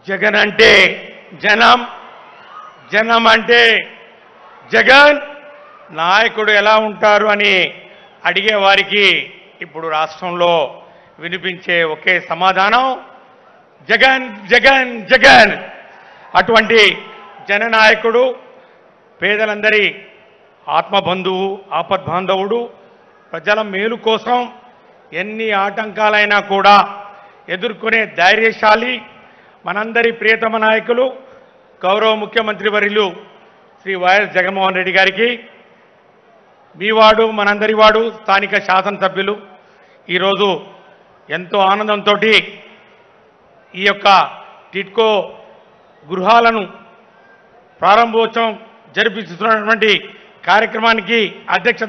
జగన్ అంటే జనం జనం అంటే జగన్ నాయకుడు ఎలా ఉంటారు అని అడిగే వారికి ఇప్పుడు రాష్ట్రంలో వినిపించే ఒకే సమాధానం జగన్ జగన్ జగన్ అటువంటి జననాయకుడు పేదలందరి ఆత్మబంధువు ఆపద్బాంధవుడు ప్రజల మేలు కోసం ఎన్ని ఆటంకాలైనా కూడా ఎదుర్కొనే ధైర్యశాలి మనందరి ప్రియతమ నాయకులు గౌరవ ముఖ్యమంత్రి వర్యులు శ్రీ వైఎస్ జగన్మోహన్ రెడ్డి గారికి మీ వాడు మనందరి వాడు స్థానిక శాసనసభ్యులు ఈరోజు ఎంతో ఆనందంతో ఈ యొక్క టిట్కో గృహాలను ప్రారంభోత్సవం జరిపిస్తున్నటువంటి కార్యక్రమానికి అధ్యక్షత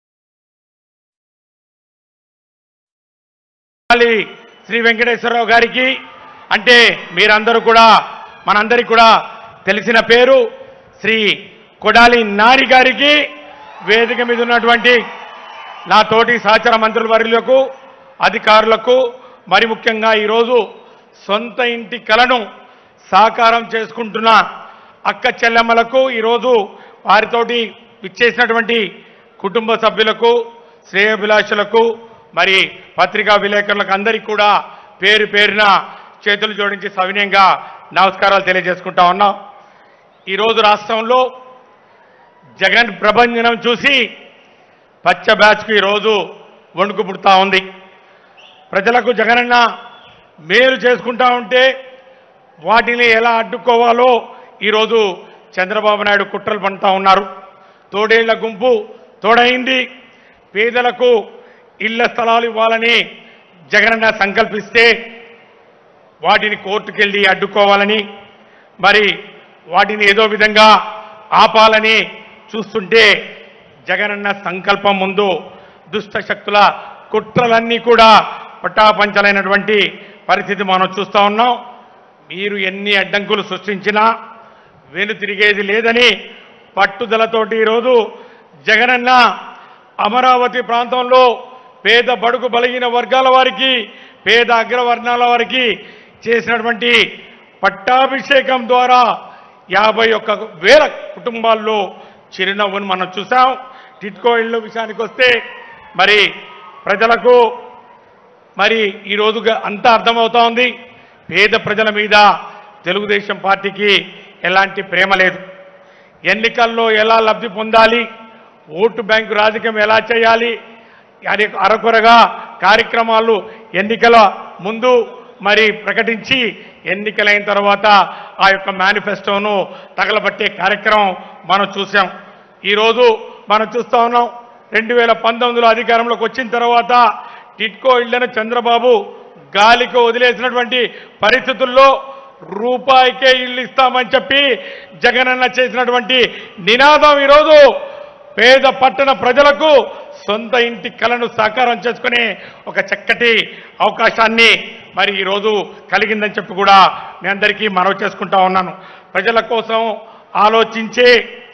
వహించాలి శ్రీ వెంకటేశ్వరరావు గారికి అంటే మీరందరూ కూడా మనందరికి కూడా తెలిసిన పేరు శ్రీ కొడాలి నాని గారికి వేదిక మీద ఉన్నటువంటి నా తోటి సహచర మంత్రుల వర్యులకు అధికారులకు మరి ముఖ్యంగా ఈరోజు సొంత ఇంటి కలను సాకారం చేసుకుంటున్న అక్క చెల్లెమ్మలకు ఈరోజు వారితోటి విచ్చేసినటువంటి కుటుంబ సభ్యులకు శ్రేయోభిలాషులకు మరి పత్రికా విలేకరులకు అందరికీ కూడా పేరు పేరున చేతులు జోడించి సవినయంగా నమస్కారాలు తెలియజేసుకుంటా ఉన్నాం ఈరోజు రాష్ట్రంలో జగన్ ప్రభంజనం చూసి పచ్చ బ్యాచ్కు ఈరోజు వణుకు పుడతా ఉంది ప్రజలకు జగనన్న మేలు చేసుకుంటా ఉంటే వాటిని ఎలా అడ్డుకోవాలో ఈరోజు చంద్రబాబు నాయుడు కుట్రలు పండుతా ఉన్నారు తోడేళ్ల గుంపు తోడైంది పేదలకు ఇళ్ల స్థలాలు ఇవ్వాలని జగనన్న సంకల్పిస్తే వాటిని కోర్టుకెళ్ళి అడ్డుకోవాలని మరి వాటిని ఏదో విధంగా ఆపాలని చూస్తుంటే జగనన్న సంకల్పం ముందు దుష్ట శక్తుల కుట్రలన్నీ కూడా పట్టాపంచలైనటువంటి పరిస్థితి మనం చూస్తా ఉన్నాం మీరు ఎన్ని అడ్డంకులు సృష్టించినా వెను తిరిగేది లేదని పట్టుదలతోటి ఈరోజు జగనన్న అమరావతి ప్రాంతంలో పేద బడుగు బలహీన వర్గాల వారికి పేద అగ్రవర్ణాల వారికి చేసినటువంటి పట్టాభిషేకం ద్వారా యాభై ఒక్క వేల కుటుంబాల్లో చిరునవ్వును మనం చూసాం టిట్కో ఇళ్ళ విషయానికి వస్తే మరి ప్రజలకు మరి ఈ రోజుగా అంతా అర్థమవుతా ఉంది పేద ప్రజల మీద తెలుగుదేశం పార్టీకి ఎలాంటి ప్రేమ లేదు ఎన్నికల్లో ఎలా లబ్ధి పొందాలి ఓటు బ్యాంకు రాజకీయం ఎలా చేయాలి అని అరకొరగా కార్యక్రమాలు ఎన్నికల ముందు మరి ప్రకటించి ఎన్నికలైన తర్వాత ఆ యొక్క మేనిఫెస్టోను తగలబట్టే కార్యక్రమం మనం చూసాం ఈరోజు మనం చూస్తా ఉన్నాం రెండు వేల పంతొమ్మిదిలో అధికారంలోకి వచ్చిన తర్వాత టిట్కో ఇళ్లను చంద్రబాబు గాలికి వదిలేసినటువంటి పరిస్థితుల్లో రూపాయికే ఇల్లు ఇస్తామని చెప్పి జగనన్న చేసినటువంటి నినాదం ఈరోజు పేద పట్టణ ప్రజలకు సొంత ఇంటి కలను సాకారం చేసుకునే ఒక చక్కటి అవకాశాన్ని మరి ఈరోజు కలిగిందని చెప్పి కూడా మీ అందరికీ మనవి చేసుకుంటా ఉన్నాను ప్రజల కోసం ఆలోచించే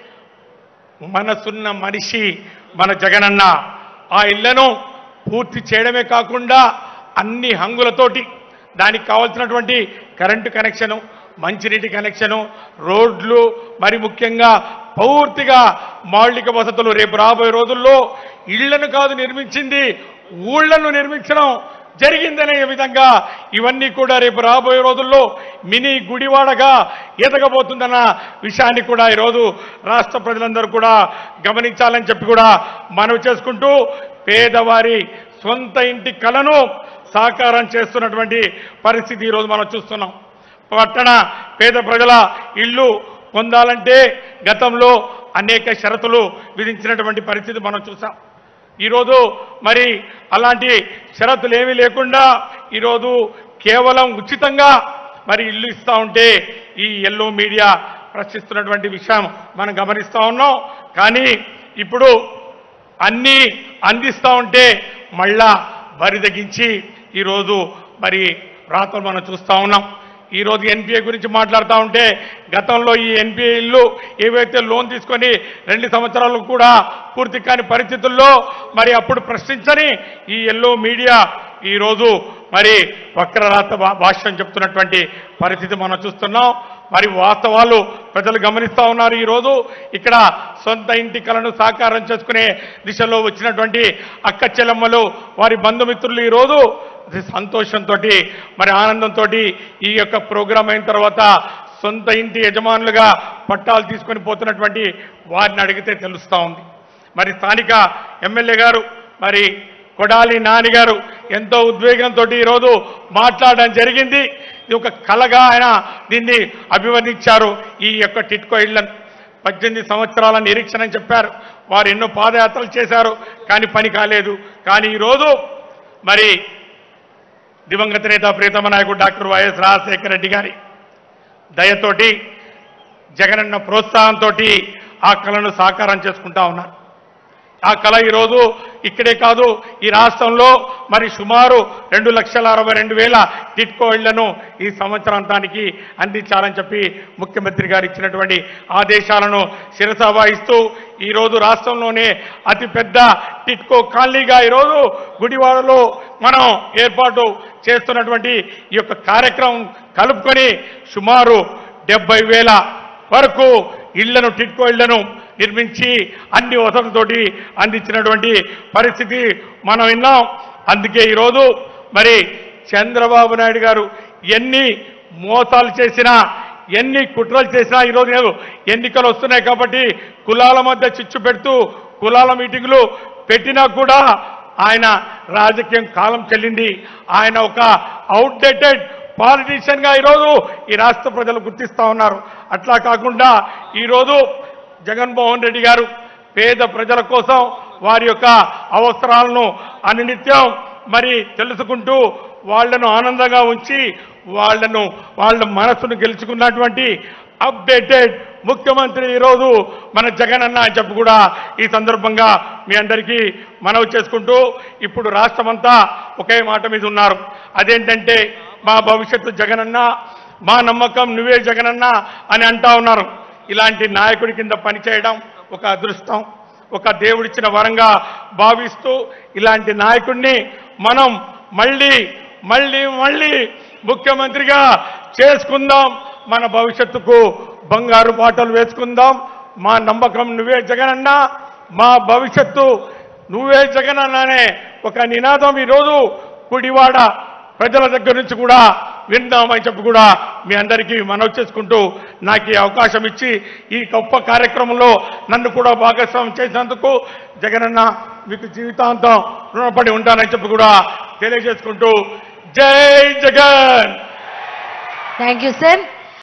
మనసున్న మనిషి మన జగనన్న ఆ ఇళ్లను పూర్తి చేయడమే కాకుండా అన్ని హంగులతోటి దానికి కావాల్సినటువంటి కరెంటు కనెక్షను మంచినీటి కనెక్షను రోడ్లు మరి ముఖ్యంగా పూర్తిగా మౌలిక వసతులు రేపు రాబోయే రోజుల్లో ఇళ్లను కాదు నిర్మించింది ఊళ్లను నిర్మించడం జరిగిందనే విధంగా ఇవన్నీ కూడా రేపు రాబోయే రోజుల్లో మినీ గుడివాడగా ఎదగబోతుందన్న విషయాన్ని కూడా ఈరోజు రాష్ట్ర ప్రజలందరూ కూడా గమనించాలని చెప్పి కూడా మనవి చేసుకుంటూ పేదవారి సొంత ఇంటి కలను సాకారం చేస్తున్నటువంటి పరిస్థితి ఈరోజు మనం చూస్తున్నాం పట్టణ పేద ప్రజల ఇల్లు పొందాలంటే గతంలో అనేక షరతులు విధించినటువంటి పరిస్థితి మనం చూసాం ఈరోజు మరి అలాంటి షరతులు ఏమీ లేకుండా ఈరోజు కేవలం ఉచితంగా మరి ఇల్లు ఇస్తా ఉంటే ఈ ఎల్లో మీడియా ప్రశ్నిస్తున్నటువంటి విషయం మనం గమనిస్తా ఉన్నాం కానీ ఇప్పుడు అన్నీ అందిస్తా ఉంటే మళ్ళా బరిదగించి ఈరోజు మరి రాతలు మనం చూస్తా ఉన్నాం ఈరోజు ఎన్పిఏ గురించి మాట్లాడుతూ ఉంటే గతంలో ఈ ఎన్పిఏ ఇల్లు ఏవైతే లోన్ తీసుకొని రెండు సంవత్సరాలు కూడా పూర్తి కాని పరిస్థితుల్లో మరి అప్పుడు ప్రశ్నించని ఈ ఎల్లో మీడియా ఈరోజు మరి వక్రరాత భా- భాష్యం చెప్తున్నటువంటి పరిస్థితి మనం చూస్తున్నాం మరి వాస్తవాలు ప్రజలు గమనిస్తా ఉన్నారు ఈరోజు ఇక్కడ సొంత ఇంటి కలను సాకారం చేసుకునే దిశలో వచ్చినటువంటి అక్క చెల్లెమ్మలు వారి బంధుమిత్రులు ఈరోజు సంతోషంతో మరి ఆనందంతో ఈ యొక్క ప్రోగ్రాం అయిన తర్వాత సొంత ఇంటి యజమానులుగా పట్టాలు తీసుకొని పోతున్నటువంటి వారిని అడిగితే తెలుస్తూ ఉంది మరి స్థానిక ఎమ్మెల్యే గారు మరి కొడాలి నాని గారు ఎంతో ఉద్వేగంతో ఈరోజు మాట్లాడడం జరిగింది ఇది ఒక కళగా ఆయన దీన్ని అభివర్ణించారు ఈ యొక్క టిట్కో ఇళ్లను పద్దెనిమిది సంవత్సరాల నిరీక్షణ అని చెప్పారు వారు ఎన్నో పాదయాత్రలు చేశారు కానీ పని కాలేదు కానీ ఈరోజు మరి దివంగత నేత ప్రీతమ నాయకుడు డాక్టర్ వైఎస్ రాజశేఖర రెడ్డి గారి దయతోటి జగనన్న ప్రోత్సాహంతో ఆ కళను సాకారం చేసుకుంటా ఉన్నారు ఆ కళ ఈరోజు ఇక్కడే కాదు ఈ రాష్ట్రంలో మరి సుమారు రెండు లక్షల అరవై రెండు వేల టిట్కో ఇళ్లను ఈ సంవత్సరాంతానికి అందించాలని చెప్పి ముఖ్యమంత్రి గారు ఇచ్చినటువంటి ఆదేశాలను శిరసావహిస్తూ ఈరోజు రాష్ట్రంలోనే అతిపెద్ద టిట్కో కాలనీగా ఈరోజు గుడివాడలో మనం ఏర్పాటు చేస్తున్నటువంటి ఈ యొక్క కార్యక్రమం కలుపుకొని సుమారు డెబ్బై వేల వరకు ఇళ్లను టిట్కో ఇళ్లను నిర్మించి అన్ని వసతులతోటి అందించినటువంటి పరిస్థితి మనం విన్నాం అందుకే ఈరోజు మరి చంద్రబాబు నాయుడు గారు ఎన్ని మోసాలు చేసినా ఎన్ని కుట్రలు చేసినా ఈరోజు లేదు ఎన్నికలు వస్తున్నాయి కాబట్టి కులాల మధ్య చిచ్చు పెడుతూ కులాల మీటింగులు పెట్టినా కూడా ఆయన రాజకీయం కాలం చెల్లింది ఆయన ఒక అవుట్డేటెడ్ పాలిటీషియన్ గా ఈరోజు ఈ రాష్ట్ర ప్రజలు గుర్తిస్తా ఉన్నారు అట్లా కాకుండా ఈరోజు జగన్మోహన్ రెడ్డి గారు పేద ప్రజల కోసం వారి యొక్క అవసరాలను అనునిత్యం మరి తెలుసుకుంటూ వాళ్లను ఆనందంగా ఉంచి వాళ్లను వాళ్ళ మనసును గెలుచుకున్నటువంటి అప్డేటెడ్ ముఖ్యమంత్రి ఈరోజు మన జగన్ అన్న అని చెప్పి కూడా ఈ సందర్భంగా మీ అందరికీ మనవి చేసుకుంటూ ఇప్పుడు రాష్ట్రమంతా ఒకే మాట మీద ఉన్నారు అదేంటంటే మా భవిష్యత్తు జగనన్న మా నమ్మకం నువ్వే జగనన్న అని అంటా ఉన్నారు ఇలాంటి నాయకుడి కింద పనిచేయడం ఒక అదృష్టం ఒక దేవుడిచ్చిన వరంగా భావిస్తూ ఇలాంటి నాయకుడిని మనం మళ్ళీ మళ్ళీ మళ్ళీ ముఖ్యమంత్రిగా చేసుకుందాం మన భవిష్యత్తుకు బంగారు బాటలు వేసుకుందాం మా నమ్మకం నువ్వే జగనన్న మా భవిష్యత్తు నువ్వే జగనన్న అనే ఒక నినాదం ఈరోజు కుడివాడ ప్రజల దగ్గర నుంచి కూడా విందామని చెప్పి కూడా మీ అందరికీ మనవి చేసుకుంటూ నాకు ఈ అవకాశం ఇచ్చి ఈ గొప్ప కార్యక్రమంలో నన్ను కూడా భాగస్వామ్యం చేసినందుకు జగనన్న మీకు జీవితాంతం రుణపడి ఉంటానని చెప్పి కూడా తెలియజేసుకుంటూ జై జగన్ థ్యాంక్ యూ సార్